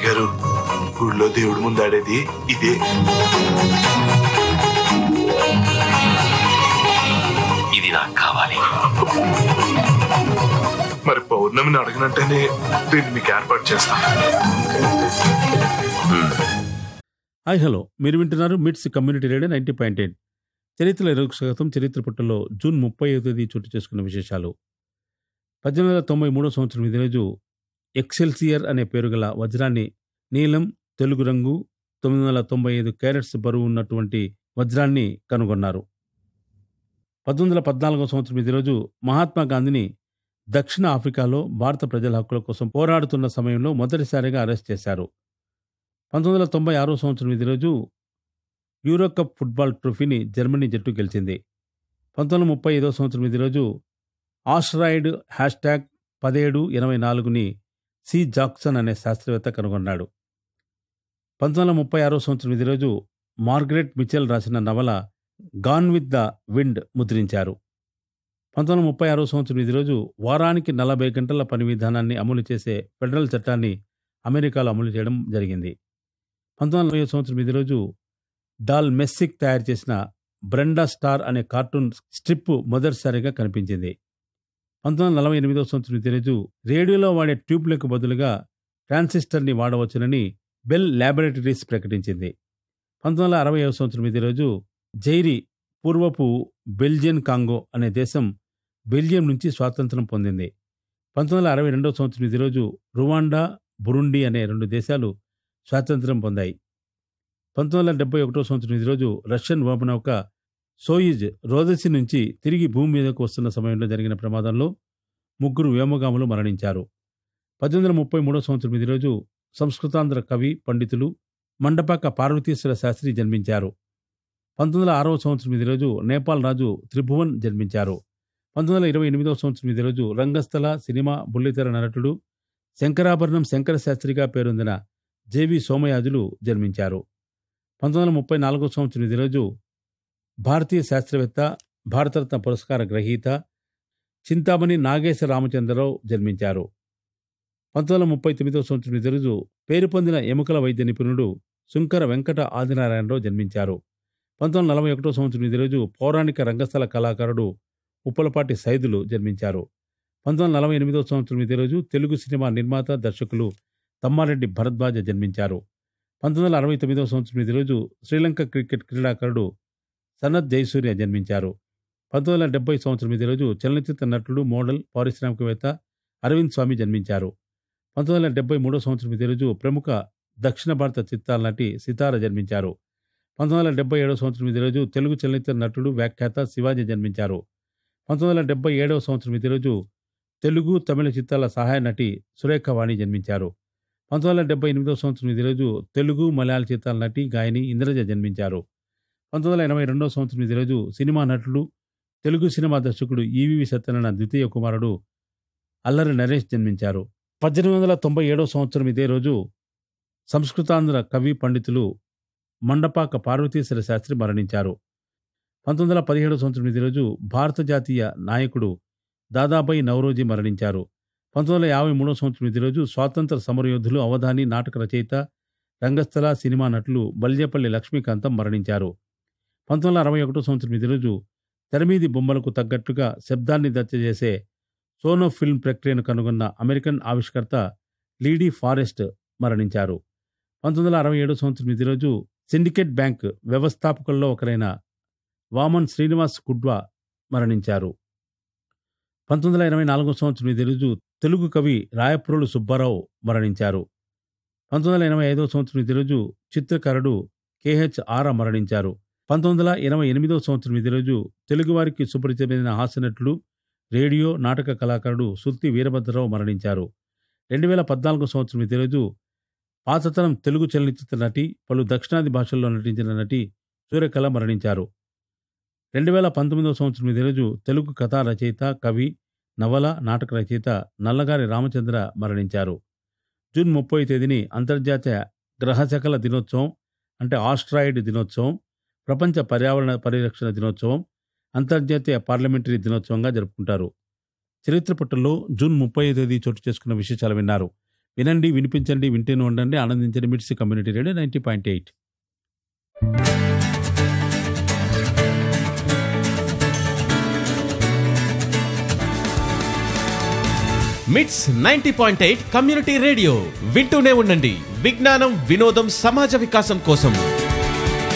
అన్నయ్య గారు గుళ్ళో దేవుడి ముందు ఆడేది ఇదే ఇది నాకు కావాలి మరి పౌర్ణమిని అడగనంటేనే దీన్ని మీకు ఏర్పాటు చేస్తాను హాయ్ హలో మీరు వింటున్నారు MITS community radio ninety point eight చరిత్ర ఇరవై శాతం చరిత్ర పుట్టలో జూన్ ముప్పై ఐదు తేదీ చోటు చేసుకున్న విశేషాలు పద్దెనిమిది వందల తొంభై మూడో సంవత్సరం ఇదే రోజు ఎక్సెల్సియర్ అనే పేరు గల వజ్రాన్ని నీలం తెలుగు రంగు తొమ్మిది వందల తొంభై ఐదు క్యారెట్స్ బరువు ఉన్నటువంటి వజ్రాన్ని కనుగొన్నారు పద్దెనిమిది వందల పద్నాలుగో సంవత్సరం ఇదే రోజు మహాత్మా గాంధీని దక్షిణ ఆఫ్రికాలో భారత ప్రజల హక్కుల కోసం పోరాడుతున్న సమయంలో మొదటిసారిగా అరెస్ట్ చేశారు పంతొమ్మిది వందల తొంభై ఆరో సంవత్సరం ఇదే రోజు యూరో కప్ ఫుట్బాల్ ట్రోఫీని జర్మనీ జట్టు గెలిచింది పంతొమ్మిది వందల ముప్పై ఐదో సంవత్సరం ఇదే రోజు ఆస్ట్రాయిడ్ హ్యాష్ ట్యాగ్ పదిహేడు ఎనభై నాలుగుని సి జాక్సన్ అనే శాస్త్రవేత్త కనుగొన్నాడు పంతొమ్మిది వందల ముప్పై ఆరో సంవత్సరం ఇదే రోజు మార్గరెట్ మిచెల్ రాసిన నవల గాన్ విత్ ద విండ్ ముద్రించారు పంతొమ్మిది వందల ముప్పై ఆరో సంవత్సరం ఇదే రోజు వారానికి నలభై గంటల పని విధానాన్ని అమలు చేసే ఫెడరల్ చట్టాన్ని అమెరికాలో అమలు చేయడం జరిగింది పంతొమ్మిది వందల నలభై సంవత్సరం ఇదే రోజు డాల్ మెస్సిక్ తయారు చేసిన బ్రెండా స్టార్ అనే కార్టూన్ స్ట్రిప్ మొదటిసారిగా కనిపించింది పంతొమ్మిది వందల నలభై ఎనిమిదవ సంవత్సరం ఇదే రోజు రేడియోలో వాడే ట్యూబ్లకు బదులుగా ట్రాన్సిస్టర్ని వాడవచ్చునని బెల్ ల్యాబొరేటరీస్ ప్రకటించింది పంతొమ్మిది వందల అరవై సంవత్సరం ఇదే రోజు జైరీ పూర్వపు బెల్జియన్ కాంగో అనే దేశం బెల్జియం నుంచి స్వాతంత్రం పొందింది పంతొమ్మిది వందల అరవై రెండవ సంవత్సరం ఇదే రోజు రువాండా బురుండి అనే రెండు దేశాలు స్వాతంత్రం పొందాయి పంతొమ్మిది వందల డెబ్బై ఒకటో సంవత్సరం ఈ రోజు రష్యన్ వామనౌక సోయిజ్ రోదసి నుంచి తిరిగి భూమి మీదకు వస్తున్న సమయంలో జరిగిన ప్రమాదంలో ముగ్గురు వ్యోమగాములు మరణించారు పద్దెనిమిది వందల ముప్పై మూడో సంవత్సరం ఈ రోజు సంస్కృతాంధ్ర కవి పండితులు మండపాక పార్వతీశ్వర శాస్త్రి జన్మించారు పంతొమ్మిది వందల ఆరవ సంవత్సరం ఈ రోజు నేపాల్ రాజు త్రిభువన్ జన్మించారు పంతొమ్మిది వందల ఇరవై ఎనిమిదవ సంవత్సరం ఈ రోజు రంగస్థల సినిమా బుల్లితెర నటుడు శంకరాభరణం శంకర శాస్త్రిగా పేరొందిన జేవి సోమయాజులు జన్మించారు పంతొమ్మిది వందల ముప్పై నాలుగో సంవత్సరం ఇదే రోజు భారతీయ శాస్త్రవేత్త భారతరత్న పురస్కార గ్రహీత చింతామణి నాగేశ రామచంద్రరావు జన్మించారు పంతొమ్మిది వందల ముప్పై తొమ్మిదో సంవత్సరం ఇదే రోజు పేరు పొందిన ఎముకల వైద్య నిపుణుడు శుంకర వెంకట ఆదినారాయణరావు జన్మించారు పంతొమ్మిది వందల నలభై ఒకటో సంవత్సరం ఇదే రోజు పౌరాణిక రంగస్థల కళాకారుడు ఉప్పలపాటి సైదులు జన్మించారు పంతొమ్మిది వందల నలభై ఎనిమిదో సంవత్సరం ఇదే రోజు తెలుగు సినిమా నిర్మాత దర్శకులు తమ్మారెడ్డి భరద్వాజ జన్మించారు పంతొమ్మిది వందల అరవై తొమ్మిదవ సంవత్సరం ఇదే రోజు శ్రీలంక క్రికెట్ క్రీడాకారుడు సనత్ జయసూర్య జన్మించారు పంతొమ్మిది వందల డెబ్బై సంవత్సరం ఇదే రోజు చలనచిత్ర నటుడు మోడల్ పారిశ్రామికవేత్త అరవింద్ స్వామి జన్మించారు పంతొమ్మిది వందల డెబ్బై మూడో సంవత్సరం ఇదే రోజు ప్రముఖ దక్షిణ భారత చిత్రాల నటి సితార జన్మించారు పంతొమ్మిది వందల డెబ్బై ఏడవ సంవత్సరం ఇదే రోజు తెలుగు చలనచిత్ర నటుడు వ్యాఖ్యాత శివాజీ జన్మించారు పంతొమ్మిది వందల డెబ్బై ఏడవ సంవత్సరం ఇదే రోజు తెలుగు తమిళ చిత్రాల సహాయ నటి సురేఖ వాణి జన్మించారు పంతొమ్మిది వందల డెబ్బై ఎనిమిదవ సంవత్సరం ఇదే రోజు తెలుగు మలయాళ చిత్రాల నటి గాయని ఇంద్రజ జన్మించారు పంతొమ్మిది వందల ఎనభై రెండవ సంవత్సరం ఇదే రోజు సినిమా నటుడు తెలుగు సినిమా దర్శకుడు ఈవివి సత్యనారాయణ ద్వితీయ కుమారుడు అల్లరి నరేష్ జన్మించారు పద్దెనిమిది వందల తొంభై ఏడవ సంవత్సరం ఇదే రోజు సంస్కృతాంధ్ర కవి పండితులు మండపాక పార్వతీశ్వర శాస్త్రి మరణించారు పంతొమ్మిది వందల పదిహేడవ సంవత్సరం ఇదే రోజు భారత జాతీయ నాయకుడు దాదాబాయి నవరోజీ మరణించారు పంతొమ్మిది వందల యాభై మూడవ సంవత్సరం ఇదే రోజు స్వాతంత్ర సమరయోధులు అవధాని నాటక రచయిత రంగస్థల సినిమా నటులు బల్యపల్లి లక్ష్మీకాంతం మరణించారు పంతొమ్మిది వందల అరవై ఒకటో సంవత్సరం ఇదే రోజు తెరమీది బొమ్మలకు తగ్గట్టుగా శబ్దాన్ని దత్త చేసే సోనో ఫిల్మ్ ప్రక్రియను కనుగొన్న అమెరికన్ ఆవిష్కర్త లీడీ ఫారెస్ట్ మరణించారు పంతొమ్మిది వందల అరవై ఏడో సంవత్సరం ఇదే రోజు సిండికేట్ బ్యాంక్ వ్యవస్థాపకుల్లో ఒకరైన వామన్ శ్రీనివాస్ కుడ్వా మరణించారు పంతొమ్మిది వందల ఎనభై నాలుగో సంవత్సరం ఇదే రోజు తెలుగు కవి రాయపురులు సుబ్బారావు మరణించారు పంతొమ్మిది వందల ఎనభై ఐదో సంవత్సరం ఇదే రోజు చిత్రకారుడు కెహెచ్ ఆర మరణించారు పంతొమ్మిది వందల ఎనభై ఎనిమిదో సంవత్సరం ఇదే రోజు తెలుగువారికి సుపరిచితమైన హాస్యనటుడు రేడియో నాటక కళాకారుడు సుత్తి వీరభద్రరావు మరణించారు రెండు వేల పద్నాలుగో సంవత్సరం ఇదే రోజు పాతతరం తెలుగు చలనచిత్ర నటి పలు దక్షిణాది భాషల్లో నటించిన నటి సూర్యకళ మరణించారు రెండు వేల పంతొమ్మిదవ సంవత్సరం ఇదే రోజు తెలుగు కథా రచయిత కవి నవల నాటక రచయిత నల్లగారి రామచంద్ర మరణించారు జూన్ ముప్పై తేదీని అంతర్జాతీయ గ్రహశకల దినోత్సవం అంటే ఆస్ట్రాయిడ్ దినోత్సవం ప్రపంచ పర్యావరణ పరిరక్షణ దినోత్సవం అంతర్జాతీయ పార్లమెంటరీ దినోత్సవంగా జరుపుకుంటారు చరిత్ర పట్టుల్లో జూన్ ముప్పై తేదీ చోటు చేసుకున్న విశేషాలు విన్నారు వినండి వినిపించండి వింటేనే ఉండండి ఆనందించండి MITS community radio ninety point eight MITS ninety point eight community radio వింటూనే ఉండండి విజ్ఞానం వినోదం సమాజ వికాసం కోసం